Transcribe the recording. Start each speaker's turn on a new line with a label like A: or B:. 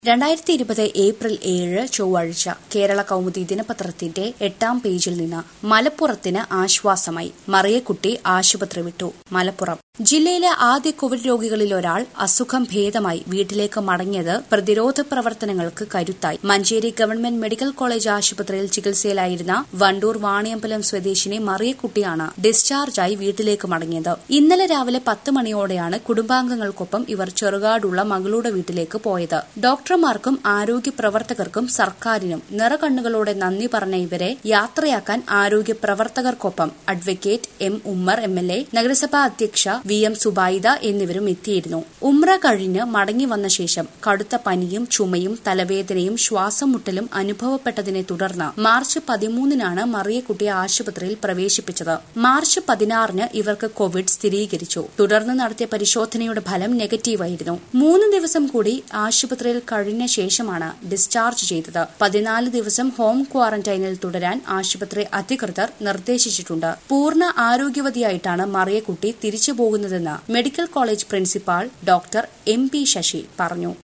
A: രണ്ടായിരത്തി ഇരുപത് ഏപ്രിൽ ഏഴ് ചൊവ്വാഴ്ച കേരള കൗമുദി ദിനപത്രത്തിന്റെ എട്ടാം പേജിൽ നിന്ന് മലപ്പുറത്തിന് ആശ്വാസമായി മറിയക്കുട്ടി ആശുപത്രി വിട്ടു മലപ്പുറം ജില്ലയിലെ ആദ്യ കോവിഡ് രോഗികളിൽ ഒരാൾ അസുഖം ഭേദമായി വീട്ടിലേക്ക് മടങ്ങിയത് പ്രതിരോധ പ്രവർത്തനങ്ങൾക്ക് കരുത്തായി മഞ്ചേരി ഗവൺമെന്റ് മെഡിക്കൽ കോളേജ് ആശുപത്രിയിൽ ചികിത്സയിലായിരുന്ന വണ്ടൂർ വാണിയമ്പലം സ്വദേശിനി മറിയക്കുട്ടിയാണ് ഡിസ്ചാർജായി വീട്ടിലേക്ക് മടങ്ങിയത് ഇന്നലെ രാവിലെ പത്ത് മണിയോടെയാണ് കുടുംബാംഗങ്ങൾക്കൊപ്പം ഇവർ ചെറുകാടുള്ള മകളുടെ വീട്ടിലേക്ക് പോയത് ഡോക്ടർമാർക്കും ആരോഗ്യ പ്രവർത്തകർക്കും സർക്കാരിനും നിറകണ്ണുകളോടെ നന്ദി പറഞ്ഞ ഇവരെ യാത്രയാക്കാൻ ആരോഗ്യ പ്രവർത്തകർക്കൊപ്പം advocate M Ummer M L A നഗരസഭാ അധ്യക്ഷ വി എം സുബൈദ എന്നിവരും എത്തിയിരുന്നു ഉമ്ര കഴിഞ്ഞ് മടങ്ങി വന്ന ശേഷം കടുത്ത പനിയും ചുമയും തലവേദനയും ശ്വാസം മുട്ടലും അനുഭവപ്പെട്ടതിനെ തുടർന്ന് മാർച്ച് പതിമൂന്നിനാണ് മറിയക്കുട്ടിയെ ആശുപത്രിയിൽ പ്രവേശിപ്പിച്ചത് മാർച്ച് പതിനാറിന് ഇവർക്ക് കോവിഡ് സ്ഥിരീകരിച്ചു തുടർന്ന് നടത്തിയ പരിശോധനയുടെ ഫലം നെഗറ്റീവായിരുന്നു മൂന്ന് ദിവസം കൂടി ആശുപത്രിയിൽ കഴിഞ്ഞ ശേഷമാണ് ഡിസ്ചാർജ് ചെയ്തത് പതിനാല് ദിവസം ഹോം ക്വാറന്റൈനിൽ തുടരാൻ ആശുപത്രി അധികൃതർ നിർദ്ദേശിച്ചിട്ടുണ്ട് പൂർണ്ണ ആരോഗ്യവതിയായിട്ടാണ് മറിയക്കുട്ടി തിരിച്ചു പോകുന്നതെന്ന് medical college principal doctor M P Sasi പറഞ്ഞു